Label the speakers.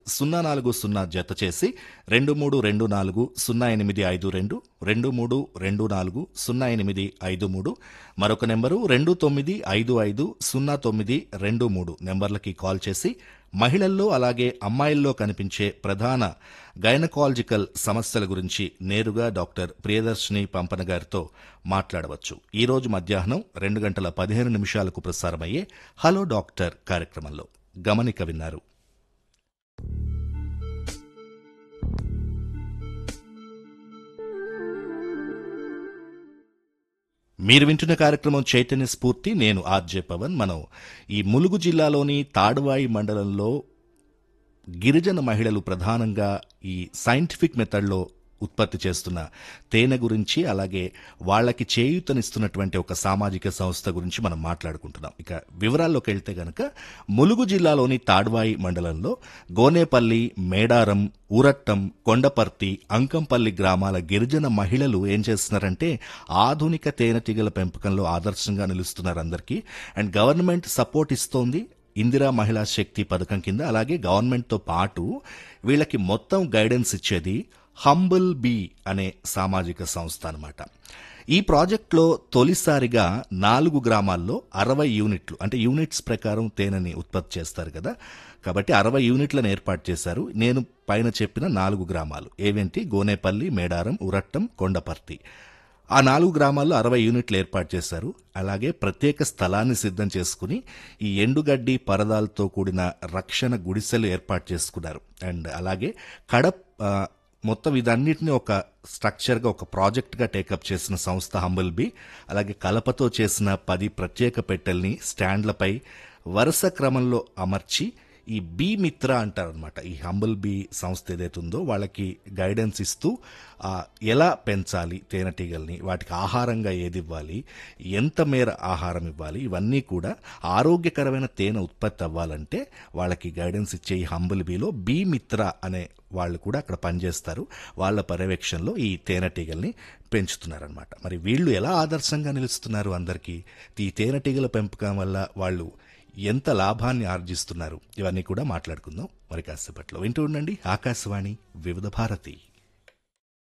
Speaker 1: సున్నా నాలుగు సున్నా జత చేసి రెండు మూడు రెండు నాలుగు సున్నా ఎనిమిది ఐదు రెండు రెండు మూడు రెండు నాలుగు సున్నా ఎనిమిది ఐదు మూడు మరొక నెంబరు రెండు తొమ్మిది ఐదు ఐదు సున్నా తొమ్మిది రెండు మూడు నెంబర్లకి కాల్ చేసి మహిళల్లో అలాగే అమ్మాయిల్లో కనిపించే ప్రధాన గైనకాలజికల్ సమస్యల గురించి నేరుగా డాక్టర్ ప్రియదర్శిని పంపన గారితో మాట్లాడవచ్చు ఈ రోజు మధ్యాహ్నం రెండు గంటల పదిహేను నిమిషాలకు ప్రసారమయ్యే హలో డాక్టర్ కార్యక్రమంలో గమనిక విన్నారు మీరు వింటున్న కార్యక్రమం చైతన్య స్ఫూర్తి నేను ఆర్జే పవన్ మనం ఈ ములుగు జిల్లాలోని తాడువాయి మండలంలో గిరిజన మహిళలు ప్రధానంగా ఈ సైంటిఫిక్ మెథడ్లో ఉత్పత్తి చేస్తున్న తేనె గురించి అలాగే వాళ్ళకి చేయూతనిస్తున్నటువంటి ఒక సామాజిక సంస్థ గురించి మనం మాట్లాడుకుంటున్నాం ఇక వివరాల్లోకి వెళ్తే గనక ములుగు జిల్లాలోని తాడ్వాయి మండలంలో గోనేపల్లి మేడారం ఊరట్టం కొండపర్తి అంకంపల్లి గ్రామాల గిరిజన మహిళలు ఏం చేస్తున్నారంటే ఆధునిక తేనెటీగల పెంపకంలో ఆదర్శంగా నిలుస్తున్నారు అందరికీ అండ్ గవర్నమెంట్ సపోర్ట్ ఇస్తోంది ఇందిరా మహిళా శక్తి పథకం కింద అలాగే గవర్నమెంట్తో పాటు వీళ్ళకి మొత్తం గైడెన్స్ ఇచ్చేది హంబుల్ బీ అనే సామాజిక సంస్థ అనమాట ఈ ప్రాజెక్ట్లో తొలిసారిగా నాలుగు గ్రామాల్లో అరవై యూనిట్లు అంటే యూనిట్స్ ప్రకారం తేనెని ఉత్పత్తి చేస్తారు కదా కాబట్టి అరవై యూనిట్లను ఏర్పాటు చేశారు నేను పైన చెప్పిన నాలుగు గ్రామాలు ఏవేంటి గోనేపల్లి మేడారం ఉరట్టం కొండపర్తి ఆ నాలుగు గ్రామాల్లో అరవై యూనిట్లు ఏర్పాటు చేశారు అలాగే ప్రత్యేక స్థలాన్ని సిద్ధం చేసుకుని ఈ ఎండుగడ్డి పరదాలతో కూడిన రక్షణ గుడిసెలు ఏర్పాటు చేసుకున్నారు అండ్ అలాగే కడప్ ఆ, మొత్తం ఇదన్నిటిని ఒక స్ట్రక్చర్గా ఒక ప్రాజెక్ట్గా టేకప్ చేసిన సంస్థ హంబుల్ బి అలాగే కలపతో చేసిన పది ప్రత్యేక పెట్టెల్ని స్టాండ్లపై వరుస క్రమంలో అమర్చి ఈ బీ మిత్ర అంటారనమాట ఈ హంబుల్ బీ సంస్థ ఏదైతే ఉందో వాళ్ళకి గైడెన్స్ ఇస్తూ ఆ, ఎలా పెంచాలి తేనెటీగల్ని వాటికి ఆహారంగా ఏది ఇవ్వాలి ఎంత మేర ఆహారం ఇవ్వాలి ఇవన్నీ కూడా ఆరోగ్యకరమైన తేనె ఉత్పత్తి అవ్వాలంటే వాళ్ళకి గైడెన్స్ ఇచ్చే ఈ హంబుల్ బీలో బీ మిత్ర అనే వాళ్ళు కూడా అక్కడ పనిచేస్తారు వాళ్ళ పర్యవేక్షణలో ఈ తేనెటీగల్ని పెంచుతున్నారనమాట మరి వీళ్ళు ఎలా ఆదర్శంగా నిలుస్తున్నారు అందరికీ ఈ తేనెటీగల పెంపకం వల్ల వాళ్ళు ఎంత లాభాన్ని ఆర్జిస్తున్నారు ఇవన్నీ కూడా మాట్లాడుకుందాం మరి కాసేపట్లో వింటూ ఉండండి ఆకాశవాణి వివిధ భారతి